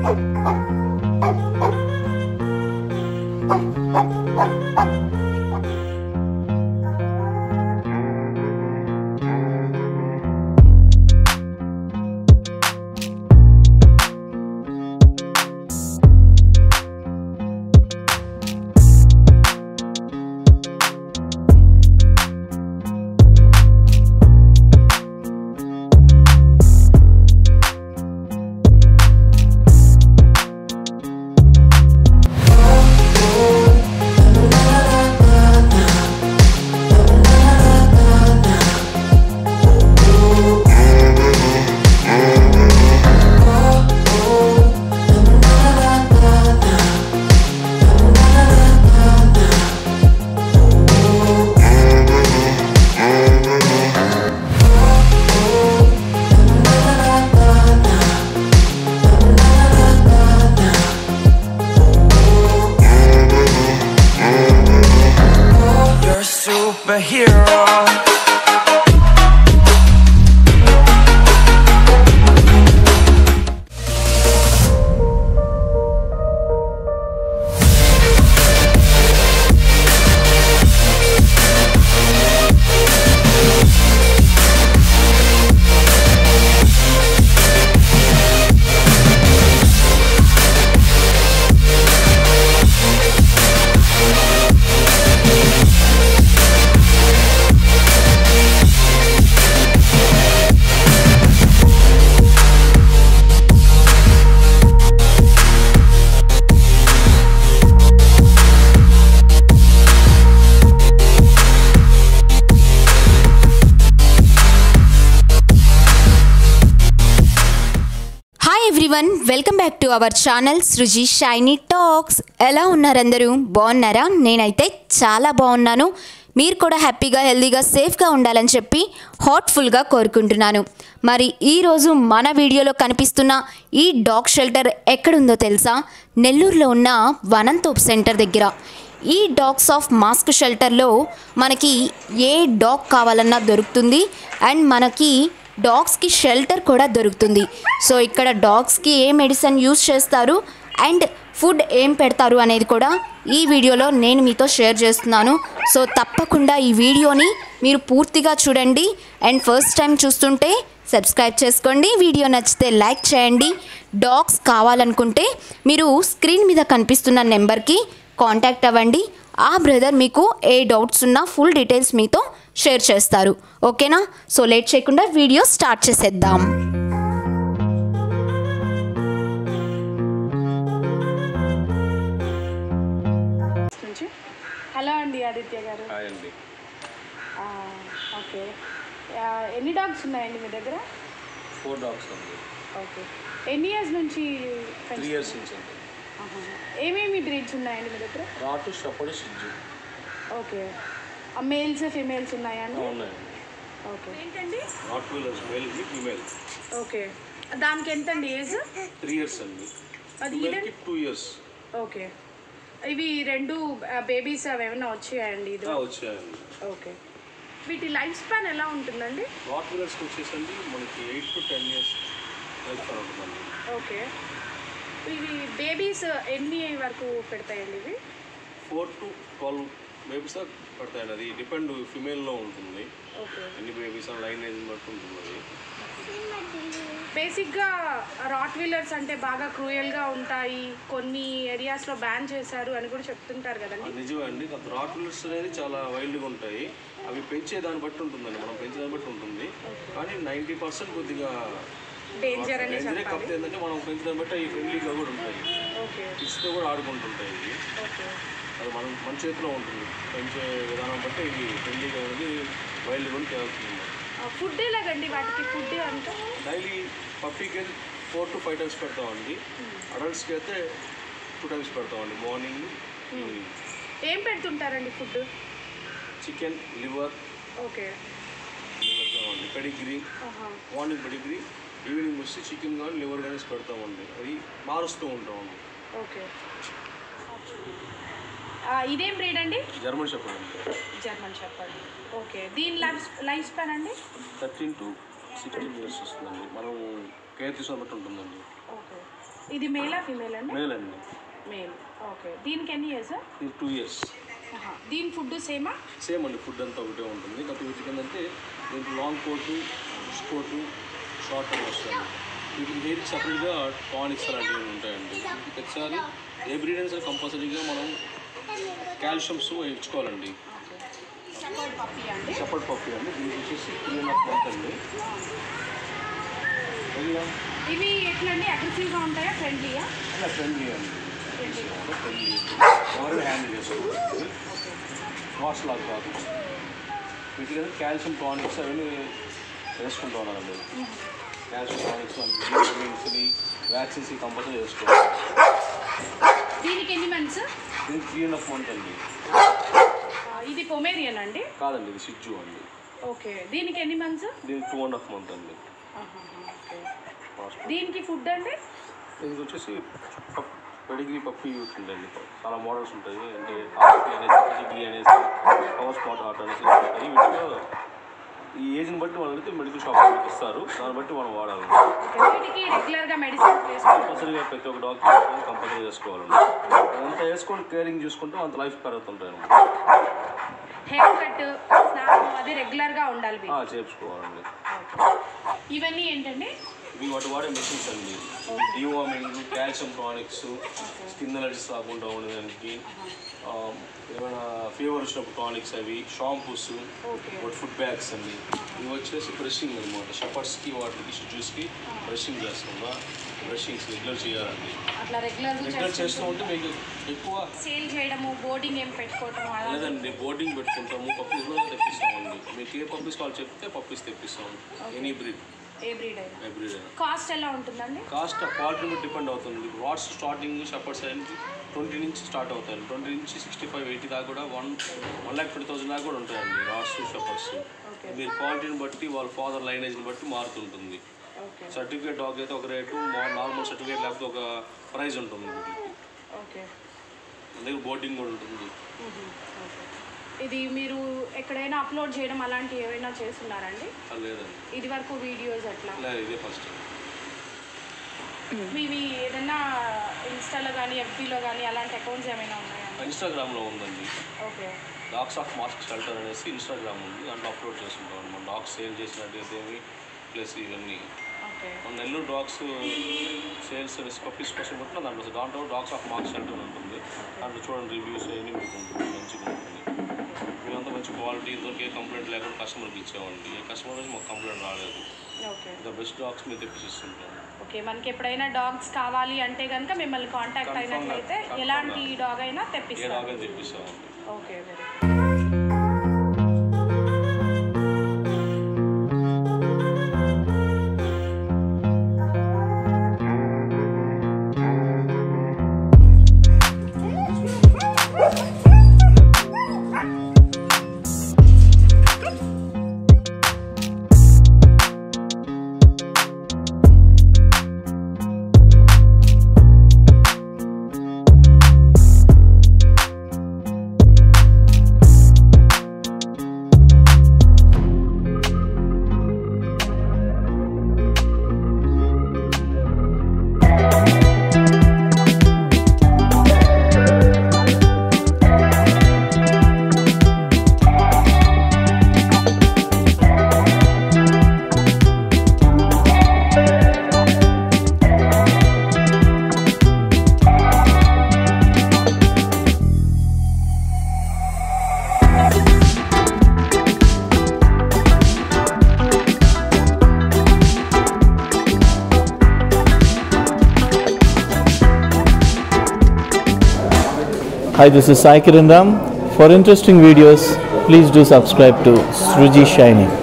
You're a superhero. Hi everyone welcome back to our channel Sruji shiny talks ఎలా ఉన్నారు అందరూ బాగున్నారా నేనైతే చాలా బాగున్నాను మీరు కూడా హ్యాపీగా హెల్తీగా సేఫ్గా ఉండాలని చెప్పి హాట్ఫుల్గా కోరుకుంటున్నాను మరి ఈరోజు మన వీడియోలో కనిపిస్తున్న ఈ డాగ్ షెల్టర్ ఎక్కడుందో తెలుసా నెల్లూరులో ఉన్న వనంతోప్ సెంటర్ దగ్గర ఈ డాగ్స్ ఆఫ్ మాస్క్ షెల్టర్లో మనకి ఏ డాగ్ కావాలన్నా దొరుకుతుంది అండ్ మనకి డాగ్స్కి షెల్టర్ కూడా దొరుకుతుంది సో ఇక్కడ డాగ్స్కి ఏ మెడిసిన్ యూస్ చేస్తారు అండ్ ఫుడ్ ఏం పెడతారు అనేది కూడా ఈ వీడియోలో నేను మీతో షేర్ చేస్తున్నాను సో తప్పకుండా ఈ వీడియోని మీరు పూర్తిగా చూడండి అండ్ ఫస్ట్ టైం చూస్తుంటే సబ్స్క్రైబ్ చేసుకోండి వీడియో నచ్చితే లైక్ చేయండి డాగ్స్ కావాలనుకుంటే మీరు స్క్రీన్ మీద కనిపిస్తున్న నెంబర్కి కాంటాక్ట్ అవ్వండి ఆ బ్రదర్ మీకు ఏ డౌట్స్ ఉన్నా ఫుల్ డీటెయిల్స్ మీతో షేర్ చేస్తారు ఓకేనా సో లేట్ చేయకుండా వీడియో స్టార్ట్ చేసేద్దాం నుంచి హలో అండి ఆదిత్య గారు హాయ్ అండి ఆ, ఓకే ఆ, ఎన్ని డాగ్స్ ఉన్నాయండి మీ దగ్గర ఫోర్ డాగ్స్ అండి ఓకే ఎన్ని ఇయర్స్ నుంచి త్రీ పెంచు- ఇయర్స్ నుంచి అండి ఆహా. ఏమేమి బ్రీడ్స్ ఉన్నాయండి మీ దగ్గర రాటు షపడు షిజ్జు ఓకే మేల్స్ ఫిమేల్స్ ఉన్నాయా అండి ఉన్నాయండి ఓకే ఏంటండి Rottweilers male female okay దానికి ఎంతండి ఏజ్ త్రీ ఇయర్స్ అండి అది ఫీమేల్కి టూ ఇయర్స్ ఓకే ఇవి రెండు బేబీస్ అవి ఏమైనా వచ్చాయండి ఇది వచ్చాయండి ఓకే వీటి లైఫ్ స్పాన్ ఎలా ఉంటుందండి నాట్ వీలర్స్కి వచ్చేసండి మనకి eight to ten years life span ఉంటుందండి ఓకే ఇవి బేబీస్ ఎన్ని వరకు పెడతాయండి ఇవి ఫోర్ టు ట్వెల్వ్ బేబీస్ దాకా పడతాయండి అది డిపెండ్ ఫిమేల్లో ఉంటుంది ఓకే ఎన్ని బేబీస్ లైనేజ్ బట్టి ఉంటుంది అది బేసిక్గా రాట్ వీలర్స్ అంటే బాగా క్రూయల్గా ఉంటాయి కొన్ని ఏరియాస్లో బ్యాన్ చేశారు అని కూడా చెప్తుంటారు కదండి అది నిజమే అండి రాట్ వీలర్స్ అనేది చాలా వైల్డ్గా ఉంటాయి అవి పెంచే దాన్ని బట్టి ఉంటుందండి మనం పెంచే దాన్ని బట్టి ఉంటుంది కానీ నైంటీ పర్సెంట్ కొద్దిగా డేంజర్ అని డేంజరే చెప్పాలి కాకపోతే ఏంటంటే మనం పెంచడం బట్టి అవి ఫ్రెండ్లీగా కూడా ఉంటాయి ఓకే కిడ్స్తో కూడా ఆడుకుంటుంటాయి ఇవి ఓకే అది మనం మన చేతిలో ఉంటుంది పెంచే విధానం బట్టి ఇవి ఫ్రెండ్లీగా అనేది వైల్డ్ కూడా తేలుతుంది ఫుడ్ ఎలాగండి వాటికి ఫుడ్ అంతా డైలీ పప్పీకి అయితే ఫోర్ టు ఫైవ్ టైమ్స్ పెడతామండి అడల్ట్స్కి అయితే టూ టైమ్స్ పెడతామండి మార్నింగ్ ఈవినింగ్ ఏం పెడుతుంటారండి ఫుడ్ చికెన్ లివర్ ఓకే పెడతామండి పెడిగ్రీ మార్నింగ్ పెడిగ్రీ ఈవినింగ్ వచ్చి చికెన్ కానీ లివర్ కానీ పెడతామండి అది మారుస్తూ ఉంటామండి ఓకే ఇదేం బ్రీడ్ అండి జర్మన్ షెపర్డ్ అండి జర్మన్ చెప్పండి ఓకే దీని లైఫ్ లైఫ్ స్పాన్ అండి థర్టీన్ టు సిక్స్టీన్ ఇయర్స్ వస్తుందండి మనం కేర్ తీసుకుని బట్టి ఉంటుందండి ఓకే ఇది మేలా ఫీమేల్ అండి మేల్ అండి మేల్ ఓకే దీనికి ఎన్ని ఇయర్స్ ఇది టూ ఇయర్స్ దీని ఫుడ్ సేమా సేమ్ అండి ఫుడ్ అంతా ఒకటే ఉంటుంది కాకపోతే వీటికి ఏంటంటే దీంట్లో long coat bush coat short coat వస్తుంది వీటికి హెయిర్కి సపరేట్గా టానిక్స్ అలాంటివి ఉంటాయండి వీటికి ప్రతిసారి ఏ బ్రీడ్ అయినా సరే కంపల్సరీగా మనం కాల్షియమ్స్ ఇచ్చుకోవాలండి పప్పి అండి సపోర్ట్ పప్పి అండి దీనికి వచ్చేసి త్రీ అండ్ హాఫ్ మంత్ అండి వెళ్ళాం ఇవి ఎట్లండి అగ్రెసివ్గా ఉంటాయా ఫ్రెండ్లీయా అలా ఫ్రెండ్లీ అండి ఫ్రెండ్లీ ఎవరైనా హ్యాండిల్ చేసుకోవాలి వాష్ లాగా కాదు వీటికి అయితే కాల్షియం టానిక్స్ అవన్నీ వేసుకుంటూ ఉన్నారండి కాల్షియం టానిక్స్ విటమిన్స్ని వ్యాక్సిన్స్ కంపల్సరీ వేసుకోవాలి దీనికి ఎన్ని మంత్స్ దీనికి త్రీ అండ్ హాఫ్ మంత్ అండి ఇది పొమేరియన్ అండి కాదండి ఇది సిజ్జు అండి ఓకే దీనికి ఎన్ని మంత్స్ దీనికి టూ అండ్ హాఫ్ మంత్ అండి దీనికి ఫుడ్ అండి దీనికి వచ్చేసి పెడిగ్రీ పప్పి యూస్ ఉంటాయండి చాలా మోడల్స్ ఉంటాయి అంటే ఆర్పి అనేసి పెడిగ్రీ అనేసి పవర్ స్పాట్ ఆర్ట్ అనేసి ఉంటాయి వీటిలో ఈ ఏజ్ని బట్టి వాళ్ళు అయితే మెడికల్ షాప్ ఇస్తారు దాన్ని బట్టి మనం వాడాలి వీటికి రెగ్యులర్గా మెడిసిన్ వేసుకోవాలి కంపల్సరీగా ప్రతి ఒక్క డాక్టర్ కంపల్సరీ వేసుకోవాలండి ఎంత వేసుకొని కేరింగ్ చూసుకుంటే అంత లైఫ్ పెరుగుతుంటాయి హెయిర్ కట్ స్నానం అది రెగ్యులర్గా ఉండాలి వీటికి. చేయించుకోవాలండి ఇవన్నీ ఏంటండి ఇవి వాటి వాడే మెషిన్స్ అండి deworming calcium tonics skin allergies రాకుండా ఉండడానికి ఆ, ఏమైనా ఫీవర్ వచ్చినప్పుడు టానిక్స్ అవి షాంపూస్ వాటి ఫుడ్ బ్యాగ్స్ అండి ఇవి వచ్చేసి బ్రషింగ్ అనమాట షపర్స్కి వాటికి షూస్కి బ్రషింగ్ చేస్తుందా బ్రషింగ్స్ రెగ్యులర్ చేయాలండి అట్లా రెగ్యులర్గా రెగ్యులర్ చేస్తూ ఉంటే మీకు ఎక్కువ సేల్ చేయడము బోర్డింగ్ ఏం పెట్టుకోవటం అలా లేదండి బోర్డింగ్ పెట్టుకుంటాము పప్పీస్ కూడా తెప్పిస్తామండి మీకు ఏ పప్పీస్ కావాలి చెప్తే పప్పీస్ తెప్పిస్తాము ఎనీ బ్రీడ్ ఏ బ్రీడ్ అయినా ఏ బ్రీడ్ అయినా కాస్ట్ ఎలా ఉంటుందండి కాస్ట్ క్వాలిటీ మీద డిపెండ్ అవుతుంది వాట్స్ స్టార్టింగ్ షపర్స్ అనేది ట్వంటీ నుంచి స్టార్ట్ అవుతాయి ట్వంటీ నుంచి సిక్స్టీ ఫైవ్ ఎయిటీ దాకా కూడా one one lakh twenty thousand దాకా కూడా ఉంటాయండి రాట్స్ షపర్స్ మీరు క్వాలిటీని బట్టి వాళ్ళ ఫాదర్ లైనేజ్ని బట్టి మారుతుంటుంది ఓకే సర్టిఫికేట్ డాగ్ అయితే ఒక రేటు నార్మల్ సర్టిఫికేట్ లేకపోతే ఒక ప్రైస్ ఉంటుంది వీటికి ఓకే మన దగ్గర బోర్డింగ్ కూడా ఉంటుంది ఇది మీరు ఎక్కడైనా అప్లోడ్ చేయడం అలాంటివి ఏమైనా చేస్తున్నారండి అది లేదండి ఇది వరకు వీడియోస్ అట్లా లేదు ఇదే ఫస్ట్ మీవి ఏదైనా ఇన్స్టాలో కానీ ఎఫ్బీలో కానీ అలాంటి అకౌంట్స్ ఏమైనా ఉన్నాయా ఇన్స్టాగ్రామ్లో ఉందండి okay dogs of mask shelter అనేసి ఇన్స్టాగ్రామ్ ఉంది దాంట్లో అప్లోడ్ చేస్తుంటాం అనమాట డాగ్స్ సేల్ చేసినట్టు ఏమి ప్లస్ ఇవన్నీ ఓకే మన నెల్లూరు డాగ్స్ సేల్స్ పప్పీస్ కోసం పెట్టిన దాంట్లో దాంట్లో డాగ్స్ ఆఫ్ మార్క్స్ సెంటర్ ఉంటుంది దాంట్లో చూడండి రివ్యూస్ అన్నీ మీకు ఉంటుంది మంచిగా ఉంటుంది మేమంతా మంచి క్వాలిటీ ఇంతవరకు ఏ కంప్లైంట్ లేకుండా కస్టమర్కి ఇచ్చామండి ఏ కస్టమర్ నుంచి మాకు కంప్లైంట్ రాలేదు ఓకే ద బెస్ట్ డాగ్స్ మీద తెప్పిస్తుంటాం ఓకే మనకి ఎప్పుడైనా డాగ్స్ కావాలి అంటే కనుక మిమ్మల్ని కాంటాక్ట్ Confirm గా, అయినట్లయితే confirm గా. ఎలాంటి డాగ్ అయినా ఏ తెప్పిస్తారు డాగ్ అని తెప్పిస్తామండి okay very Hi, this is Sai Kiran Ram. For interesting videos, please do subscribe to Sruji Shiny.